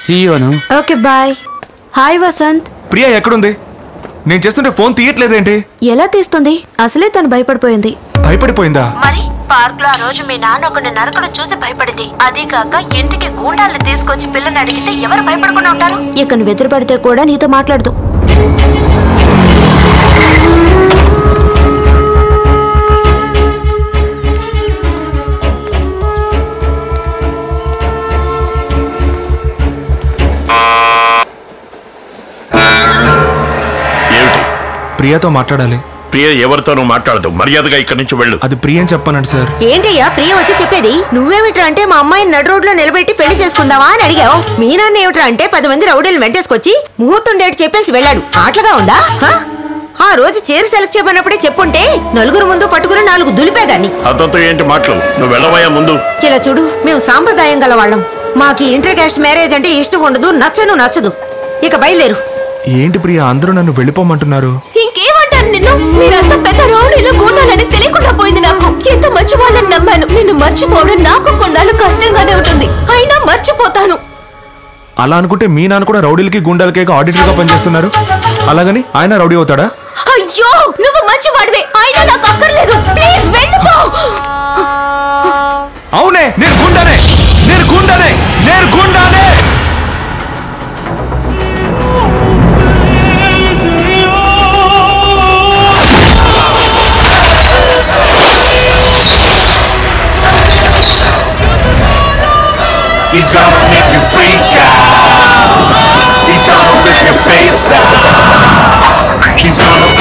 సీయోను okay bye hi Vasanth Priya ఎక్కడుంది నేను చేస్తుంటే ఫోన్ తీయట్లేదేంటి ఎలా తీస్తుంది అసలే తను భయపడిపోయింది భయపడిపోయిందా మరి పార్క్ లో ఆ రోజు మీ నాన్న ఒకటి నరకడం చూసి భయపడింది అదే కాక ఇంటికి గూండాలను తీసుకొచ్చి పిల్లని అడిగితే ఎవరు భయపడకుండా ఉంటారు ఇక నువ్వు ఎదురుపడితే కూడా నీతో మాట్లాడదు ఏమిటి ప్రియాతో మాట్లాడాలి ప్రియ ఎవరితోనూ మాట్లాడదు మర్యాదగా ఇక్కడి నుంచి వెళ్ళు అది ప్రియ అని చెప్పానండి సార్ ఏంటయ్యా ప్రియ వచ్చి చెప్పేది నువ్వేమిట్రా అంటే మా అమ్మాయిని నడు రోడ్లో నిలబెట్టి పెళ్లి చేసుకుందావా అని అడిగావు మీ నాన్న ఏమిట్రా అంటే పది మంది రౌడీలు వెంటేసుకొచ్చి ముహూర్తం డేట్ చెప్పేసి వెళ్ళాడు ఆటలుగా ఉందా హ? ఆ రోజు చీర సెలెక్ట్ చేయమన్నప్పుడే చెప్పుంటే నలుగురు ముందు పట్టుకుని నాలుగు దులిపేదాన్ని అతనితో ఏంటి మాటలు నువ్వు వెళ్ళవయ్యా ముందు ఇలా చూడు మేము సాంప్రదాయం గల వాళ్ళం మాకు ఇంటర్ కాస్ట్ మ్యారేజ్ అంటే ఇష్టం ఉండదు నచ్చను నచ్చదు ఇక బయలుదేరు ఏంటి ప్రియ అందరూ నన్ను వెళ్ళిపోమంటున్నారు ఇంకేమంటారు నిన్ను మీరంతా పెద్ద రౌడీలో గూండాలని తెలియకుండా పోయింది నాకు ఎంత మంచి వాళ్ళని నమ్మాను నిన్ను మర్చిపోవడం నాకు కొన్నాళ్ళు కష్టంగానే ఉంటుంది అయినా మర్చిపోతాను అలా అనుకుంటే మీ నాన్న కూడా రౌడీలకి గుండాలకి ఆడిటర్ గా పనిచేస్తున్నారు అలాగని ఆయన రౌడీ అవుతాడా అయ్యో నువ్వు మంచి వాడివే అయినా నాకు అక్కర్లేదు ప్లీజ్ వెళ్ళిపో అవునే నేను గుండానే నేను గుండానే నేను గుండానే He's gonna make you freak out. He's gonna rip your face out. He's gonna